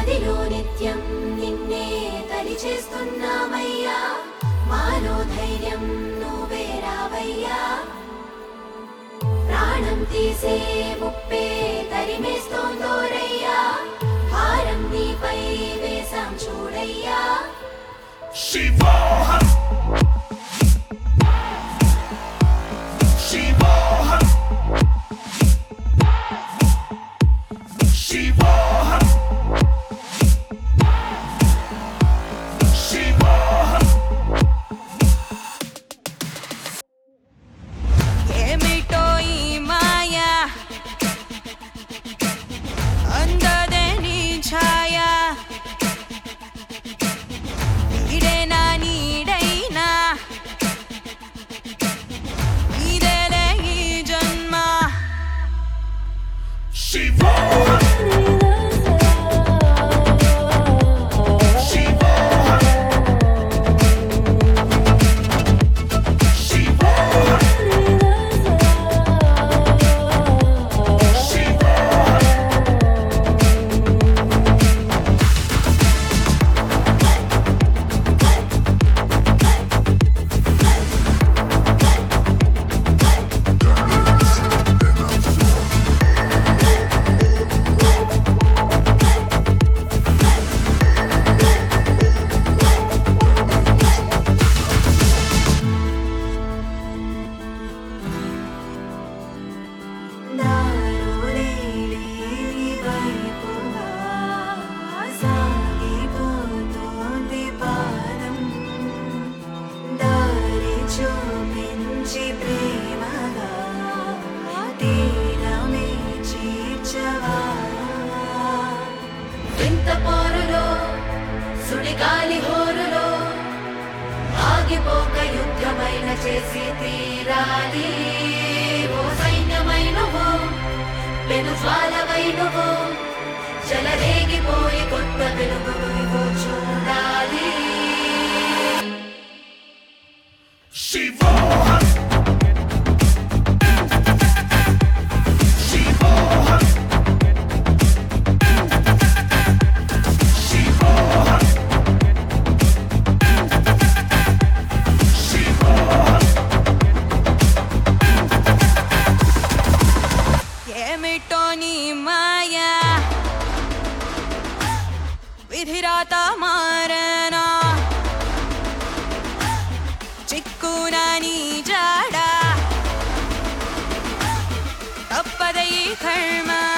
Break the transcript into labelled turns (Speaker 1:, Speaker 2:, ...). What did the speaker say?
Speaker 1: మదిలో నిత్యం నిన్నే తలి చేస్తున్నామయ్యా మాలో ధైర్యం నువ్వే రావయ్యా ప్రాణం తీసే ముప్పే తరిమేస్తోందోరయ్యా భారం నీపై వేసాం చూడయ్యా
Speaker 2: శివోహం శివోహం శివోహం శివోహం
Speaker 3: ఏమిటో ఈ మాయ అందదే నీ ఛాయ నీడేనా నీడైనా ఇదేలే ఈ జన్మ
Speaker 2: శివోహం శివోహం శివోహం శివోహం
Speaker 1: దారులేని వైపుగా సాగిపోతోంది పాదం దారి చూపించి ప్రేమగా తీరమే చేర్చవా వింత పోరులో సుడిగాలి హోరులో ఆగిపోక యుద్ధమైన చేసి తీరాలి ఓ సైన్యమై నువ్వు పెను జ్వాలవై నువ్వు చెలరేగిపోయి కొత్త వెలుగు నువ్వు చూడాలి
Speaker 2: శివోహం శివోహం శివోహం శివోహం
Speaker 3: ఏమిటో నీ మాయ విధిరాత మారనా చిక్కునా నీ జాడ తప్పదై కర్మ